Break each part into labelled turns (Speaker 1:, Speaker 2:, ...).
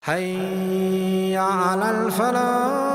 Speaker 1: حي على الفلاح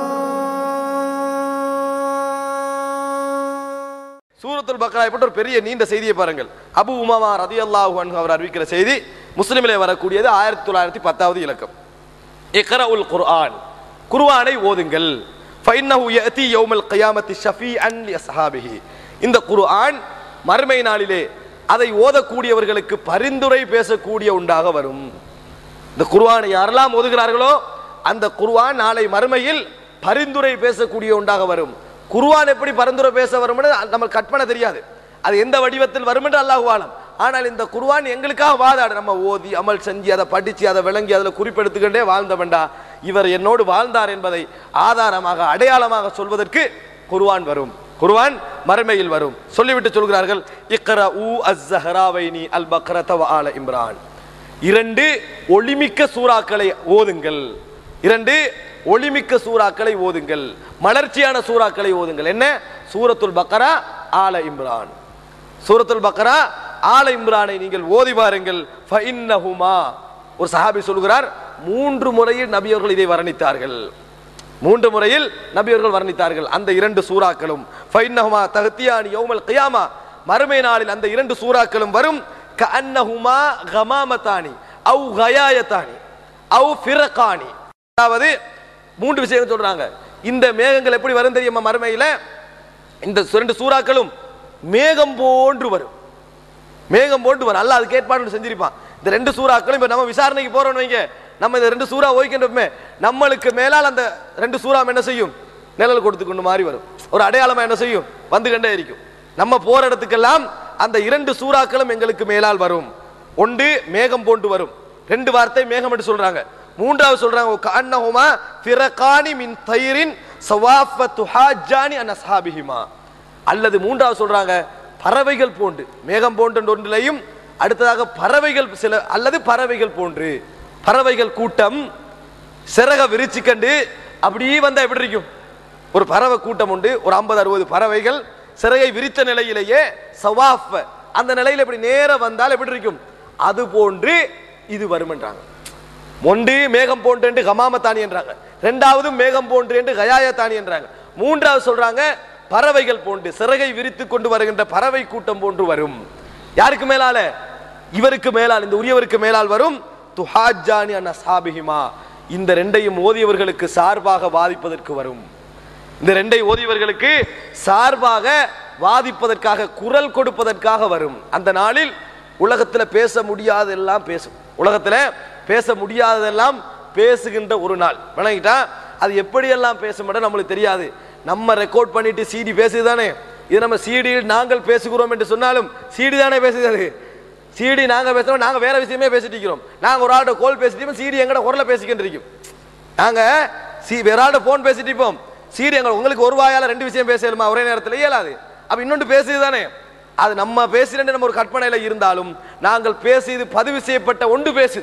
Speaker 2: சூரத்துல் பக்ரா பற்றி ஒரு பெரிய நீண்ட செய்தியை பாருங்கள் அபு உமாமா ரதி அல்லாஹு அவர் அறிவிக்கிற செய்தி முஸ்லிமிலே வரக்கூடியது ஆயிரத்தி தொள்ளாயிரத்தி பத்தாவது இலக்கம் இக்ரா உல் குர்ஆன் குர்ஆனை ஓதுங்கள் ஃபைன்னஹு யஅதி யௌமல் கியாமத்தி ஷஃபீஅன் லிஅஸ்ஹாபிஹி இந்த குர்ஆன் மறுமை நாளிலே அதை ஓதக்கூடியவர்களுக்கு பரிந்துரை பேசக்கூடிய உண்டாக வரும் இந்த குர்ஆனை யாரெல்லாம் ஓதுகிறார்களோ அந்த குர்ஆன் நாளை மறுமையில் பரிந்துரை பேசக்கூடிய உண்டாக வரும் குர்ஆன் எப்படி பரிந்துரை பேச வரும்னு நம்ம கற்பனை தெரியாது அது எந்த வடிவத்தில் வரும் என்று அல்லாஹ் ஆலம் ஆனால் இந்த குர்ஆன் எங்களுக்காக வாதாடு நம்ம ஓதி அமல் செஞ்சு அதை படிச்சு அதை விளங்கி அதில் குறிப்பெடுத்துக்கிட்டே வாழ்ந்த வேண்டாம் இவர் என்னோடு வாழ்ந்தார் என்பதை ஆதாரமாக அடையாளமாக சொல்வதற்கு குர்ஆன் வரும் குர்ஆன் மறுமையில் வரும் சொல்லிவிட்டு சொல்கிறார்கள் இக்ரா ஊ அஸ் ஜஹராவைனி அல் பக்ரத வ ஆல இம்ரான் இரண்டு ஒளிமிக்க சூறாக்களை ஓதுங்கள் இரண்டு ஒளிமிக்க சூறாக்களை ஓதுங்கள் மலர்ச்சியான சூறாக்களை ஓதுங்கள் என்ன சூரத்துல் பக்கரா ஆல இம்ரான் சூரத்துல் பக்கரா ஆல இம்ரானை நீங்கள் ஓதி பாருங்கள் ஃபஇன்னஹுமா ஒரு சஹாபி சொல்கிறார் மூன்று முறையில் நபி அவர்கள் இதை வர்ணித்தார்கள் மூன்று முறையில் நபி அவர்கள் வர்ணித்தார்கள் அந்த இரண்டு சூறாக்களும் ஃபைன்னஹுமா தஹ்தியானி யௌமல் கியாமா மறுமை நாளில் அந்த இரண்டு சூறாக்களும் வரும் கஅன்னஹுமா கமாமத்தானி அவு கயாயத்தானி அவு ஃபிரகானி அதாவது மூன்று விஷயம் சொல்றாங்க இந்த மேகங்கள் எப்படி வரும் தெரியுமா மறுமையில இந்த ரெண்டு சூறாக்களும் மேகம் போன்று வரும் மேகம் போட்டு வரும் அல்லாஹ் அதுக்கு ஏற்பாடு செஞ்சிருப்பான் இந்த ரெண்டு சூறாக்களும் இப்ப நம்ம விசாரணைக்கு போறோம்னு வைங்க நம்ம இந்த ரெண்டு சூறா ஓய்க்கின்றோமே நம்மளுக்கு மேலால் அந்த ரெண்டு சூறா என்ன செய்யும் நிழல் கொடுத்து கொண்டு மாறி வரும் ஒரு அடையாளமா என்ன செய்யும் வந்து கண்டே இருக்கும் நம்ம போற இடத்துக்கெல்லாம் அந்த இரண்டு சூறாக்களும் எங்களுக்கு மேலால் வரும் ஒன்று மேகம் போன்று வரும் ரெண்டு வார்த்தை மேகம் என்று சொல்றாங்க மூன்றாவது சொல்றாங்க கண்ணஹுமா ஃபிரகானி மின் தயிரின் சவாஃபத்து ஹாஜானி அன் அஸ்ஹாபிஹிமா அல்லது மூன்றாவது சொல்றாங்க பறவைகள் போன்று மேகம் போன்ற ஒன்றிலையும் அடுத்ததாக பறவைகள் சில அல்லது பறவைகள் போன்று பறவைகள் கூட்டம் சிறக விரிச்சு கண்டு அப்படியே வந்தா எப்படி இருக்கும் ஒரு பறவை கூட்டம் உண்டு ஒரு ஐம்பது அறுபது பறவைகள் சிறகை விரித்த நிலையிலேயே சவாஃப் அந்த நிலையில இப்படி நேர வந்தால் எப்படி இருக்கும் அது போன்று இது வருமென்றாங்க ஒன்று மேகம் போன்று என்று கமாமத்தானி என்றாங்க ரெண்டாவது மேகம் போன்று என்று கயாயத்தானி என்றாங்க மூன்றாவது சொல்றாங்க பறவைகள் போன்று சிறகை விரித்து கொண்டு வருகின்ற பறவை கூட்டம் போன்று வரும் யாருக்கு மேலால இவருக்கு மேலால் இந்த உரியவருக்கு மேலால் வரும் துஹாஜானி அன் அஸ்ஹாபிஹிமா இந்த ரெண்டையும் ஓதியவர்களுக்கு சார்பாக வாதிப்பதற்கு வரும் இந்த ரெண்டை ஓதியவர்களுக்கு சார்பாக வாதிப்பதற்காக குரல் கொடுப்பதற்காக வரும் அந்த நாளில் உலகத்துல பேச முடியாதெல்லாம் பேசும் உலகத்துல பேச முடியாததெல்லாம் பேசுகின்ற ஒரு நாள் விளங்கிட்டா அது எப்படியெல்லாம் பேசும் நம்மளுக்கு தெரியாது நம்ம ரெக்கார்ட் பண்ணிட்டு சிடி பேசுது தானே இது நம்ம சிடியில் நாங்கள் பேசுகிறோம் என்று சொன்னாலும் சிடி தானே பேசுது அது சிடி நாங்க பேசுறோம் நாங்க வேற விஷயமே பேசிட்டு இருக்கிறோம் நாங்க ஒரு ஆள்கிட்ட கோல் பேசிட்டு சிடி எங்கட குரலை பேசிக்கிட்டு இருக்கோம் நாங்க சி வேற ஆள்கிட்ட போன் பேசிட்டு இருப்போம் சீரி எங்க உங்களுக்கு ஒரு வாயால ரெண்டு விஷயம் பேசலுமா ஒரே நேரத்தில் இயலாது அப்ப இன்னொன்று பேசுது தானே அது நம்ம பேசுறேன்னு நம்ம ஒரு கற்பனையில இருந்தாலும் நாங்கள் பேசியது பதிவு செய்யப்பட்ட ஒன்று பேசுது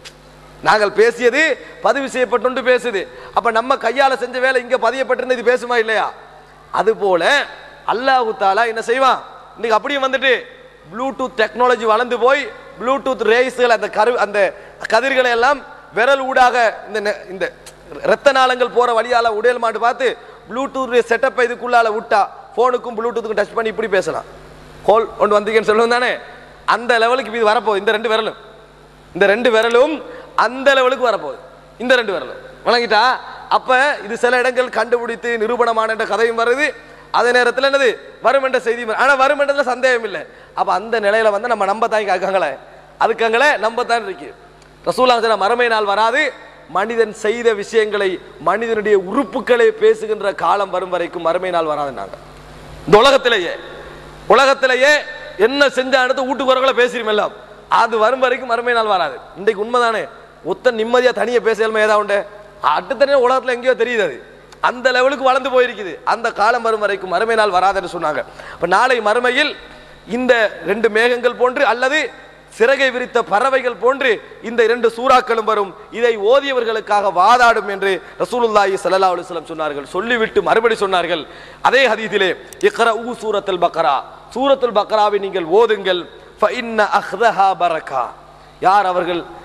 Speaker 2: நாங்கள் பேசியது பதிவு செய்யப்பட்ட ஒன்று பேசுது அப்ப நம்ம கையால செஞ்ச வேலை இங்க பதியப்பட்டிருந்த இது பேசுமா இல்லையா அது போல அல்லாஹு தாலா என்ன செய்வான் இன்னைக்கு அப்படியே வந்துட்டு ப்ளூடூத் டெக்னாலஜி வளர்ந்து போய் ப்ளூடூத் ரேஸ்கள் அந்த கரு அந்த கதிர்களை எல்லாம் விரல் ஊடாக இந்த நெ- இந்த ரத்த நாளங்கள் போற வழியால உடையல் மாட்டு பார்த்து ப்ளூடூத் செட்டப்பை இதுக்குள்ளால விட்டா ஃபோனுக்கும் ப்ளூடூத்துக்கும் டச் பண்ணி இப்படி பேசலாம் கோல் ஒன்று வந்தீங்கன்னு சொல்லுவோம் தானே அந்த லெவலுக்கு இது வரப்போகுது இந்த ரெண்டு விரலும் இந்த ரெண்டு விரலும் அந்த லெவலுக்கு வரப்போகுது இந்த ரெண்டு விரலும் வழங்கிட்டா அப்ப இது சில இடங்கள் கண்டுபிடித்து நிரூபணமான என்ற கதையும் வருது அதே நேரத்தில் என்னது வரும் என்ற செய்தி ஆனா வரும் என்றதுல சந்தேகம் இல்லை அப்ப அந்த நிலையில வந்து நம்ம நம்ப தான் கேட்காங்களே அதுக்காங்களே நம்ப தான் இருக்கு ரசூலா சொன்ன மறுமை நாள் வராது மனிதன் செய்த விஷயங்களை மனிதனுடைய உறுப்புகளை பேசுகின்ற காலம் வரும் வரைக்கும் மறுமை நாள் வராதுன்னாங்க இந்த உலகத்திலேயே உலகத்திலேயே என்ன செஞ்சானது வீட்டுக்கு வரக்குள்ள பேசிடும் எல்லாம் அது வரும் வரைக்கும் மறுமை நாள் வராது இன்றைக்கு உண்மைதானே ஒத்த நிம்மதியா தனியா பேசலுமே ஏதாவது உண்டு அடுத்த உலகத்துல எங்கேயோ தெரியுது அது அந்த லெவலுக்கு வளர்ந்து போயிருக்குது அந்த காலம் வரும் வரைக்கும் மறுமை நாள் வராதுன்னு சொன்னாங்க இப்ப நாளை மறுமையில் இந்த ரெண்டு மேகங்கள் போன்று அல்லது சிறகை விரித்த பறவைகள் போன்று இந்த இரண்டு சூறாக்களும் வரும் இதை ஓதியவர்களுக்காக வாதாடும் என்று ரசூலுல்லாஹி ஸல்லல்லாஹு அலைஹி வஸல்லம் சொன்னார்கள் சொல்லிவிட்டு மறுபடி சொன்னார்கள் அதே ஹதீஸிலே இக்ரஉ சூரத்துல் பக்ரா சூரத்துல் பக்ராவை நீங்கள் ஓதுங்கள் ஃபஇன்ன அஹ்தஹா பரக்கா யார் அவர்கள்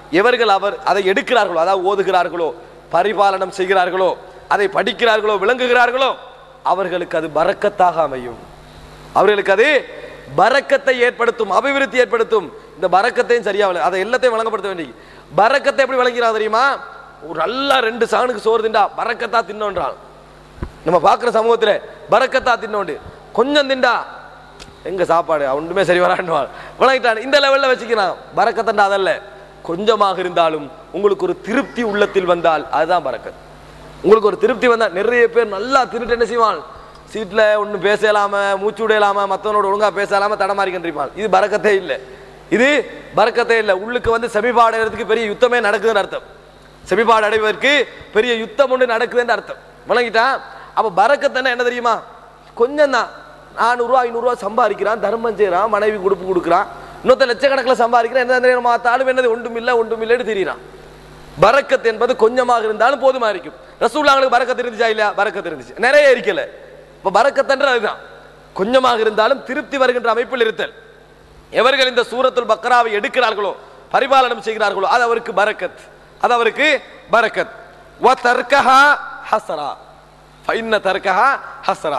Speaker 2: எவர்கள் அவர் அதை எடுக்கிறார்களோ அதாவது ஓதுகிறார்களோ பரிபாலனம் செய்கிறார்களோ அதை படிக்கிறார்களோ விளங்குகிறார்களோ அவர்களுக்கு அது பரக்கத்தாக அமையும் அவர்களுக்கு அது பரக்கத்தை ஏற்படுத்தும் அபிவிருத்தி ஏற்படுத்தும் இந்த பரக்கத்தையும் சரியா விள- அதை எல்லாத்தையும் வழங்கப்படுத்த வேண்டிய பரக்கத்தை எப்படி வழங்கிறான் தெரியுமா ஒரு நல்லா ரெண்டு சாணுக்கு சோறு திண்டா பரக்கத்தா தின்னோன்றான் நம்ம பார்க்குற சமூகத்துல பரக்கத்தா தின்னோண்டு கொஞ்சம் திண்டா எங்க சாப்பாடு ஒன்றுமே சரி வரான்னுவான் விளங்கிட்டான் இந்த லெவல்ல வச்சுக்கிறான் பரக்கத்தண்டா அதல்ல கொஞ்சமாக இருந்தாலும் உங்களுக்கு ஒரு திருப்தி உள்ளத்தில் வந்தால் அதுதான் பரக்கத் உங்களுக்கு ஒரு திருப்தி வந்தா நிறைய பேர் நல்லா திருட்டு என்ன செய்வான் சீட்ல ஒன்றும் பேச இல்லாம மூச்சு விட இல்லாம மற்றவனோட ஒழுங்கா பேச இல்லாம தடமாறிக்கின்றிருப்பான் இது பரக்கத்தே இல்லை இது பரக்கத்தே இல்லை உள்ளுக்கு வந்து செமிபாடு அடைகிறதுக்கு பெரிய யுத்தமே நடக்குதுன்னு அர்த்தம் செமிபாடு அடைவதற்கு பெரிய யுத்தம் ஒன்று நடக்குதுன்னு அர்த்தம் விளங்கிட்டான் அப்ப பரக்கத்தன்னா என்ன தெரியுமா கொஞ்சம் தான் நானூறுரூவா ஐநூறுரூவா சம்பாதிக்கிறான் தர்மம் செய்கிறான் மனைவி கொடுப்பு கொடுக்குறான் இன்னொருத்த லட்சக்கணக்கில் சம்பாதிக்கிறான் என்ன தெரியும் மாத்தாலும் என்னது ஒன்றும் இல்லை ஒன்றும் இல்லைன்னு தெரியுறான் பரக்கத் என்பது கொஞ்சமாக இருந்தாலும் போதுமா இருக்கும் ரசூல்லாங்களுக்கு பரக்கத் இருந்துச்சா இல்லையா பரக்கத் இருந்துச்சு நிறைய இருக்கல இப்ப பரக்கத்தன்ற அதுதான் கொஞ்சமாக இருந்தாலும் திருப்தி வருகின்ற அமைப்பில் இருத்தல் எவர்கள் இந்த சூரத்துல் பக்ராவை எடுக்கிறார்களோ பரிபாலனம் செய்கிறார்களோ அது அவருக்கு பரக்கத் அது அவருக்கு பரக்கத் வ தர்கஹா ஹசரா ஃபைன்ன தர்கஹா ஹசரா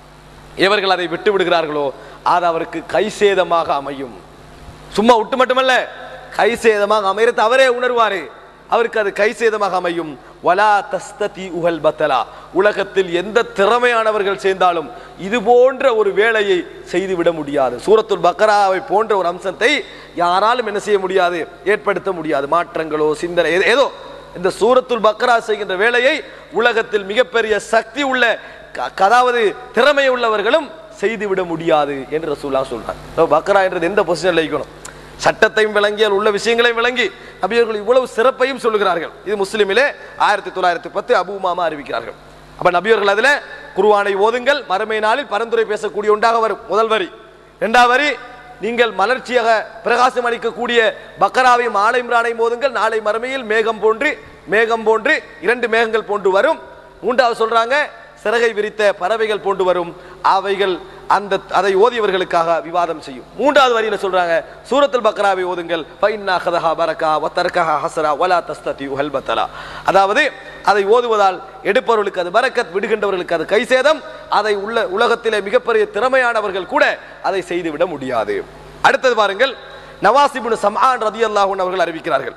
Speaker 2: எவர்கள் அதை விட்டு விடுகிறார்களோ அது அவருக்கு கைசேதமாக அமையும் சும்மா விட்டு மட்டுமல்ல கைசேதமாக அமையறது அவரே உணர்வாரு அவருக்கு அது கைசேதமாக அமையும் வலா தஸ்ததி உகல் பத்தலா உலகத்தில் எந்த திறமையானவர்கள் சேர்ந்தாலும் இது போன்ற ஒரு வேலையை செய்துவிட முடியாது சூரத்துல் பக்கராவை போன்ற ஒரு அம்சத்தை யாராலும் என்ன செய்ய முடியாது ஏற்படுத்த முடியாது மாற்றங்களோ சிந்தனை ஏதோ- ஏதோ இந்த சூரத்துல் பக்ரா செய்கின்ற வேலையை உலகத்தில் மிகப்பெரிய சக்தி உள்ள க- அதாவது திறமை உள்ளவர்களும் செய்துவிட முடியாது என்று ரசூல்லா சொல்றார் அப்ப பக்ரா என்றது எந்த பொசிஷன்ல இருக்கணும் சட்டத்தையும் விளங்கி அதில் உள்ள விஷயங்களையும் விளங்கி நபியர்கள் இவ்வளவு சிறப்பையும் சொல்லுகிறார்கள் இது முஸ்லிமிலே ஆயிரத்தி தொள்ளாயிரத்தி பத்து அபு உமாமா அறிவிக்கிறார்கள் அப்ப நபியர்கள் அதுல குர்ஆனை ஓதுங்கள் மறுமை நாளில் பரந்துரை பேசக்கூடிய ஒன்றாக வரும் முதல் வரி இரண்டாவது வரி நீங்கள் மலர்ச்சியாக பிரகாசம் அளிக்கக்கூடிய பக்கராவையும் ஆலை இம்ரானையும் ஓதுங்கள் நாளை மறுமையில் மேகம் போன்று மேகம் போன்று இரண்டு மேகங்கள் போன்று வரும் மூன்றாவது சொல்றாங்க சிறகை விரித்த பறவைகள் போன்று வரும் அவைகள் அந்த அதை ஓதியவர்களுக்காக விவாதம் செய்யும் மூன்றாவது வரியில சொல்றாங்க சூரத்துல் பக்ராவை ஓதுங்கள் ஃபைன்னா கதஹா பரக்கா வத்தர்கஹா ஹசரா வலா தஸ்ததி உஹல் பத்தலா அதாவது அதை ஓதுவதால் எடுப்பவர்களுக்கு அது பரக்கத் விடுகின்றவர்களுக்கு அது கைசேதம் அதை உள்ள உலகத்திலே மிகப்பெரிய திறமையானவர்கள் கூட அதை செய்துவிட முடியாது அடுத்தது பாருங்கள் நவாசிபுன் சம்ஆன் ரதியல்லாஹு அவர்கள் அறிவிக்கிறார்கள்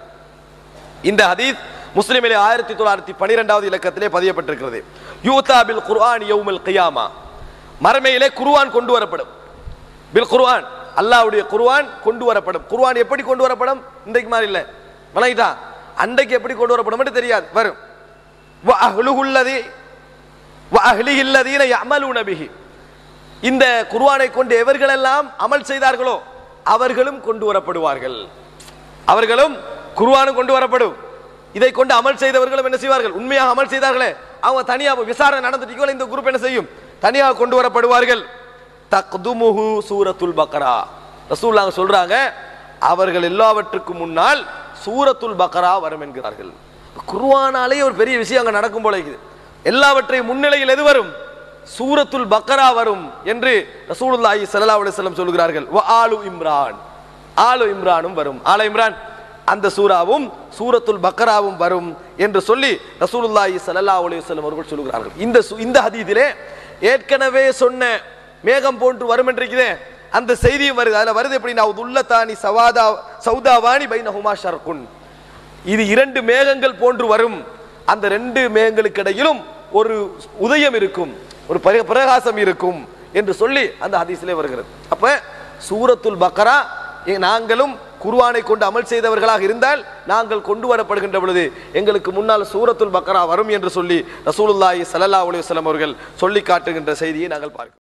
Speaker 2: இந்த ஹதீஸ் முஸ்லிமிலே ஆயிரத்தி தொள்ளாயிரத்தி பனிரெண்டாவது இலக்கத்திலே பதியப்பட்டிருக்கிறது யூதா பில் குர்ஆன் யௌமல் கியாமா மறுமையிலே குர்ஆன் கொண்டு வரப்படும் பில் குர்ஆன் அல்லாஹ்வுடைய குர்ஆன் கொண்டு வரப்படும் குர்ஆன் எப்படி கொண்டு வரப்படும் இன்றைக்கு மாதிரி இல்லை வணங்கிட்டா அன்றைக்கு எப்படி கொண்டு வரப்படும் தெரியாது வரும் வ அஹ்லுஹுல்லதி வ அஹ்லிஹில்லதீன யஅமலூன பிஹி இந்த குர்ஆனை கொண்டு எவர்களெல்லாம் அமல் செய்தார்களோ அவர்களும் கொண்டு வரப்படுவார்கள் அவர்களும் குர்ஆனும் கொண்டு வரப்படும் இதை கொண்டு அமல் செய்தவர்களும் என்ன செய்வார்கள் உண்மையாக அமல் செய்தார்களே அவங்க தனியாக விசாரணை நடந்துட்டு இந்த குரூப் என்ன செய்யும் தனியாக கொண்டு வரப்படுவார்கள் தக்துமுஹு சூரத்துல் பக்ரா ரசூலுல்லாஹ் சொல்றாங்க அவர்கள் எல்லாவற்றுக்கும் முன்னால் சூரத்துல் பக்ரா வரும் என்கிறார்கள் குர்ஆனாலே ஒரு பெரிய விஷயம் அங்க நடக்கும் போல இருக்குது எல்லாவற்றையும் முன்னிலையில் எது வரும் சூரத்துல் பக்ரா வரும் என்று ரசூலுல்லாஹி ஸல்லல்லாஹு அலைஹி வஸல்லம் சொல்கிறார்கள் வ ஆலு இம்ரான் ஆலு இம்ரானும் வரும் ஆல இம்ரான் அந்த சூராவும் சூரத்துல் பக்ராவும் வரும் என்று சொல்லி ரசூலுல்லாஹி ஸல்லல்லாஹு அலைஹி வஸல்லம் அவர்கள் சொல்கிறார்கள் இந்த சு- இந்த ஹதீஸிலே ஏற்கனவே சொன்ன மேகம் போன்று வரும் என்றிருக்கிறே அந்த செய்தியும் வருது அதுல வருது எப்படின்னா உல்லத்தானி சவாதா சௌதாவானி பைனஹுமா ஷர்குன் இது இரண்டு மேகங்கள் போன்று வரும் அந்த ரெண்டு மேகங்களுக்கு இடையிலும் ஒரு உதயம் இருக்கும் ஒரு பரி- பிரகாசம் இருக்கும் என்று சொல்லி அந்த ஹதீஸிலே வருகிறது அப்ப சூரத்துல் பக்ரா எ- நாங்களும் குர்ஆனை கொண்டு அமல் செய்தவர்களாக இருந்தால் நாங்கள் கொண்டு வரப்படுகின்ற பொழுது எங்களுக்கு முன்னால் சூரத்துல் பக்ரா வரும் என்று சொல்லி ரசூலுல்லாஹி ஸல்லல்லாஹு அலைஹி வஸல்லம் அவர்கள் சொல்லி காட்டுகின்ற செய்தியை நாங்கள் பார்க்கிறோம்